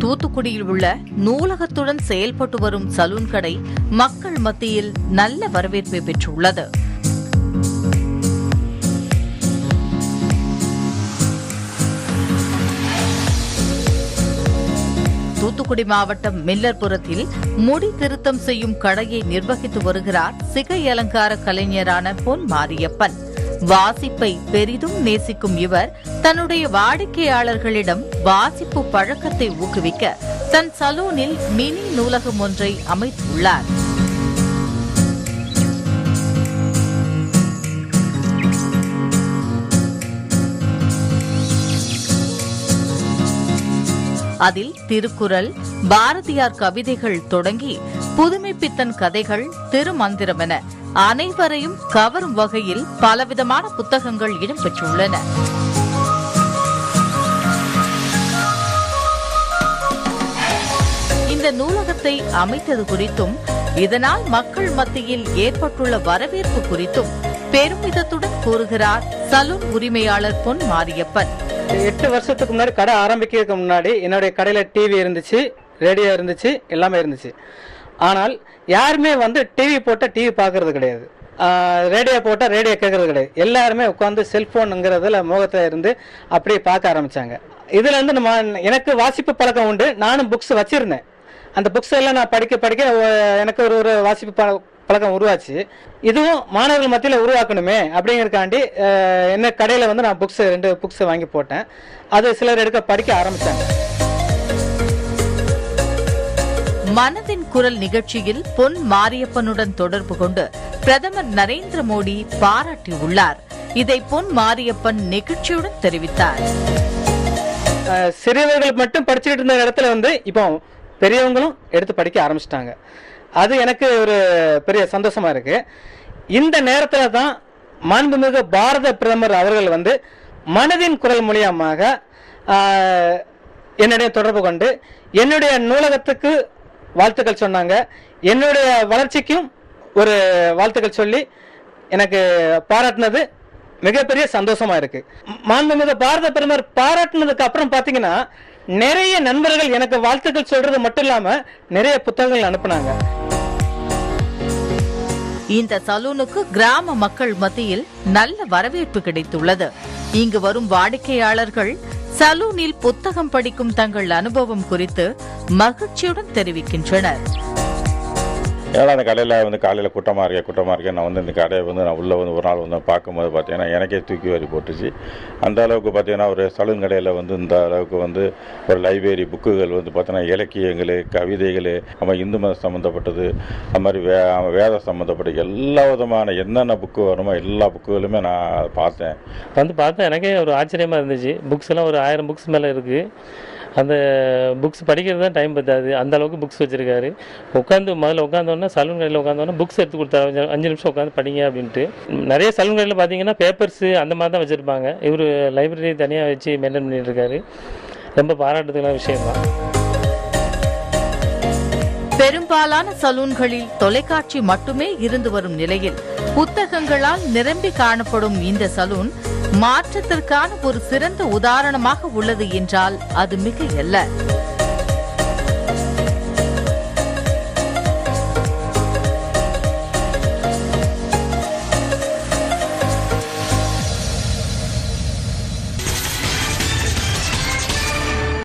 தூத்துக்குடியில் உள்ள நூலகத்துடன் செயல்பட்டு வரும் சலூன் கடை மக்கள் மத்தியில் நல்ல வரவேற்பை பெற்றுள்ளது தூத்துக்குடி மாவட்டம் மில்லர்புரத்தில் முடி திருத்தம் செய்யும் கடையை நிர்வகித்து வருகிறார் சிகை அலங்கார கலைஞரான பொன் மாரியப்பன் வாசிப்பை பெரிதும் நேசிக்கும் இவர் தன்னுடைய வாடிக்கையாளர்களிடம் வாசிப்பு பழக்கத்தை ஊக்குவிக்க தன் சலூனில் மினி நூலகம் ஒன்றை அமைத்துள்ளார் அதில் திருக்குறள் பாரதியார் கவிதைகள் தொடங்கி புதுமைப்பித்தன் கதைகள் திருமந்திரம் என அனைவரையும் கவரும் வகையில் பலவிதமான புத்தகங்கள் இடம்பெற்றுள்ளன இந்த நூலகத்தை அமைத்தது குறித்தும் இதனால் மக்கள் மத்தியில் ஏற்பட்டுள்ள வரவேற்பு குறித்தும் பெருமிதத்துடன் கூறுகிறார் சலூன் உரிமையாளர் பொன் மாரியப்பன் எட்டு வருஷத்துக்கு முன்னாடி கடை ஆரம்பிக்கிறதுக்கு முன்னாடி என்னுடைய கடையில் டிவி இருந்துச்சு ரேடியோ இருந்துச்சு எல்லாமே இருந்துச்சு ஆனால் யாருமே வந்து டிவி போட்டால் டிவி பார்க்கறது கிடையாது ரேடியோ போட்டால் ரேடியோ கேட்கறது கிடையாது எல்லாருமே உட்காந்து செல்ஃபோனுங்கிறதுல மோகத்தில் இருந்து அப்படியே பார்க்க ஆரம்பிச்சாங்க இதுல இருந்து நம்ம எனக்கு வாசிப்பு பழக்கம் உண்டு நானும் புக்ஸ் வச்சிருந்தேன் அந்த புக்ஸ் எல்லாம் நான் படிக்க படிக்க ஒ- எனக்கு ஒரு ஒரு வாசிப்பு பழ- பழக்கம் உருவாச்சு இதுவும் மாணவர்கள் மத்தியில் உருவாக்கணுமே அப்படிங்கறதுக்காண்டி அஹ், என்ன கடையில் வந்து நான் புக்ஸ் ரெண்டு புக்ஸ் வாங்கி போட்டேன் அது சிலர் எடுக்க படிக்க ஆரம்பிச்சாங்க மனதின் குரல் நிகழ்ச்சியில் பொன் மாரியப்பனுடன் தொடர்பு கொண்டு பிரதமர் நரேந்திர மோடி பாராட்டியுள்ளார் இதை பொன் மாரியப்பன் நெகிழ்ச்சியுடன் தெரிவித்தார் அஹ், சிறியவர்கள் மட்டும் படிச்சுட்டு இருந்த இடத்துல வந்து இப்போ பெரியவங்களும் எடுத்து படிக்க ஆரம்பிச்சிட்டாங்க அது எனக்கு ஒரு பெரிய சந்தோஷமா இருக்கு இந்த நேரத்துல தான் மாண்புமிகு பாரத பிரதமர் அவர்கள் வந்து மனதின் குரல் மூலியமாக அஹ், என்னுடைய தொடர்பு கொண்டு என்னுடைய நூலகத்துக்கு வாழ்த்துக்கள் சொன்னாங்க என்னுடைய வளர்ச்சிக்கும் ஒரு வாழ்த்துக்கள் சொல்லி எனக்கு பாராட்டினது மிகப்பெரிய சந்தோஷமா இருக்கு மாண்புமிகு பாரத பிரதமர் பாராட்டினதுக்கு அப்புறம் பாத்தீங்கன்னா நிறைய நண்பர்கள் எனக்கு வாழ்த்துக்கள் சொல்றது மட்டும் இல்லாம நிறைய புத்தகங்கள் அனுப்புனாங்க இந்த சலூனுக்கு கிராம மக்கள் மத்தியில் நல்ல வரவேற்பு கிடைத்துள்ளது இங்கு வரும் வாடிக்கையாளர்கள் சலூனில் புத்தகம் படிக்கும் தங்கள் அனுபவம் குறித்து மகிழ்ச்சியுடன் தெரிவிக்கின்றனர் ஏன்னா அந்த கடையில் வந்து காலையில் கூட்டமாக இருக்கேன் கூட்டமாக இருக்கேன் நான் வந்து இந்த கடையை வந்து நான் உள்ளே வந்து ஒரு நாள் வந்து பார்க்கும்போது பார்த்தீங்கன்னா எனக்கே தூக்கி வாரி போட்டுச்சு அந்த அளவுக்கு பார்த்தீங்கன்னா ஒரு சலூன் கடையில் வந்து இந்த அளவுக்கு வந்து ஒரு லைப்ரரி புக்குகள் வந்து பார்த்தீங்கன்னா இலக்கியங்கள் கவிதைகள் நம்ம இந்து மதம் சம்மந்தப்பட்டது அது மாதிரி வே வேத சம்மந்தப்பட்ட எல்லா விதமான என்னென்ன புக்கு வருமோ எல்லா புக்குகளுமே நான் பார்த்தேன் வந்து பார்த்தா எனக்கே ஒரு ஆச்சரியமாக இருந்துச்சு புக்ஸ் எல்லாம் ஒரு ஆயிரம் புக்ஸ் மேலே இருக்குது அந்த புக்ஸ் படிக்கிறது தான் டைம் பத்தாது அந்த அளவுக்கு புக்ஸ் வச்சிருக்காரு உட்காந்து முதல்ல உட்காந்தோன்னா சலூன் கடையில் உட்காந்தோன்னா புக்ஸ் எடுத்து கொடுத்தாரு அஞ்சு- அஞ்சு நிமிஷம் உட்காந்து படிங்க அப்படின்ட்டு நிறைய சலூன் கடையில் பார்த்தீங்கன்னா பேப்பர்ஸு அந்த மாதிரி தான் வச்சுருப்பாங்க இவர் லைப்ரரி தனியாக வச்சு மெயின்டைன் பண்ணிட்டு இருக்காரு ரொம்ப பாராட்டுதலான விஷயம் தான் பெரும்பாலான சலூன்களில் தொலைக்காட்சி மட்டுமே இருந்து வரும் நிலையில் புத்தகங்களால் நிரம்பி காணப்படும் இந்த சலூன் மாற்றத்திற்கான ஒரு சிறந்த உதாரணமாக உள்ளது என்றால் அது மிகையல்ல